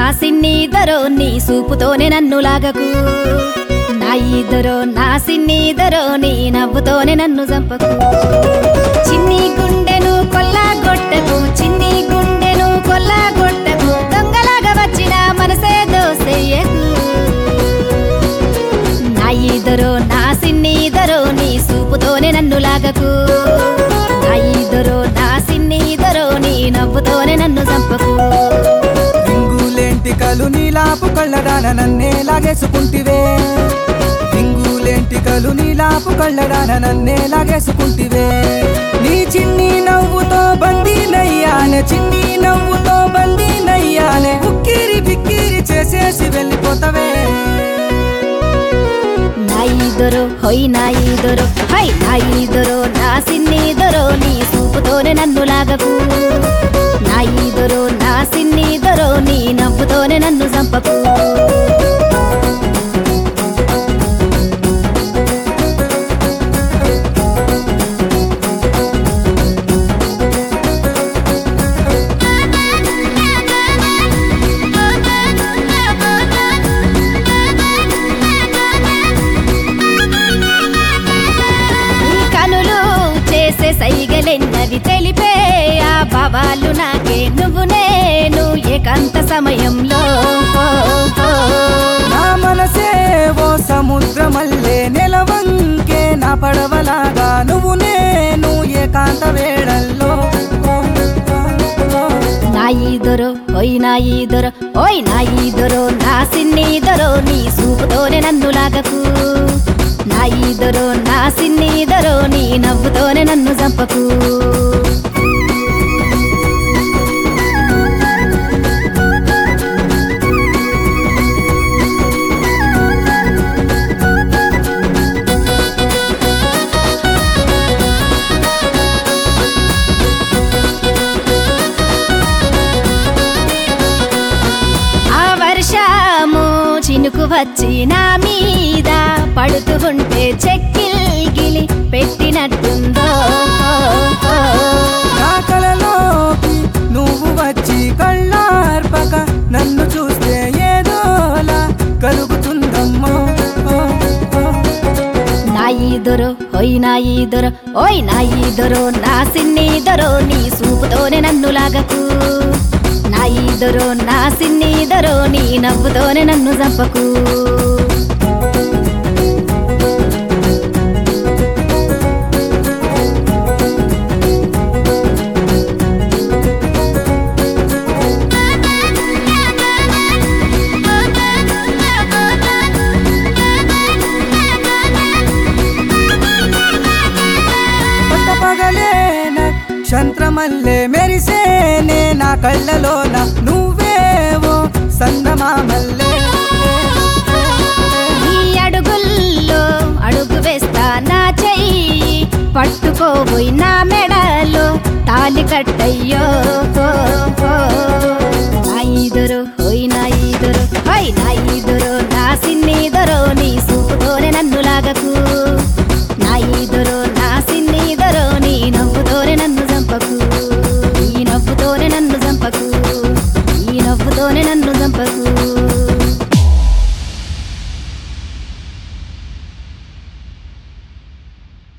సిన్ని దరో నీ సూపుతోనే నన్ను లాగకు నా ఈదరో నా సిన్ని దరో నీ నవ్వుతోనే నన్ను చంపకు చిన్ని గుండెను కొల్లగొట్టకు చిన్ని గుండెను కొల్లగొట్టకు దొంగలాగా వచ్చిన మనసే దోసెయ్యకు నా ఈదరో నా సిన్ని దరో నీ సూపుతోనే నన్ను లాగకు నా ఈదరో నా సిన్ని దరో నీ నవ్వుతోనే నన్ను చంపకు రింగులేంటికలు నీలాపు కళ్ళడాన నన్నే లాగేసుకుంటివే రింగులేంటికలు నీలాపు కళ్ళడాన నన్నే లాగేసుకుంటివే నీ చిన్ని నవ్వుతో బందీ నయ్యానే చిన్ని నవ్వుతో బందీ నయ్యానే ఉక్కిరి బిక్కిరి చేసేసి వెళ్ళిపోతావే నా ఈదరో హొయ్ నా ఈదరో హై నా ఈదరో నా సిన్ని దొరో నీ సూపుతోనే నన్ను లాగకు నా ఈదరో నా సిన్ని దొరో నీ నవ్వుతోనే నన్ను చంపకు నీ కనులు చేసే సైగలెన్నవి తెలిపే ఆ బాబాలు నాకే నువ్వు నేను ఏకాంత సమయంలో నా మనసే ఓ సముద్రమల్లే నెలవంకే నా పడవలాగా నువ్వు నేను ఏకాంత వేళల్లో నా ఈదొరో ఓయ్ నా ఈదొరో ఓయ్ నా ఈదొరో నా సిన్ని దొరో నీ సూపుతోనే నన్ను లాగకు నా ఈదొరో నా సిన్ని దొరో నీ నవ్వుతోనే నన్ను చంపకు ఆ వర్షము చినుకు వచ్చి నా మీద పడుతూ ఉంటే చెక్కిల్ గిలి పెట్టినట్టుందో నా కలలోకి నువ్వు వచ్చి కళ్ళార్పక నన్ను చూస్తే ఏదోలా కలుగుతుందమ్మో నా ఈదొరో ఓయ్ నా ఈదొరో ఓయ్ నా ఈదొరో నా సిన్ని దొరో నీ సూపుతోనే నన్ను లాగకు నా ఈదొరో నా సిన్ని దొరో నీ నవ్వుతోనే నన్ను చంపకు పట్ట పగలేన క్షంత్రమల్లే మెరిసేనే నా కళ్ళలోన నువ్వేవో సందమామల్లే నీ అడుగుల్లో అడుగు వేస్తా నా చెయ్యి పట్టుకోబోయి నా మెడలో తాలి కట్టయ్యో నా ఈదురు హోయ్ నా ఈదురు హోయ్ నా ఈదురు నా సిన్ని దొరో నీ సూపుతోనే నన్ను లాగకు నా ఈదురు నా సిన్ని దొరో నీ నవ్వుతోనే నన్ను చంపకు ఈ నవ్వుతోనే నన్ను చంపకు ఈ నవ్వుతోనే నన్ను చంపకు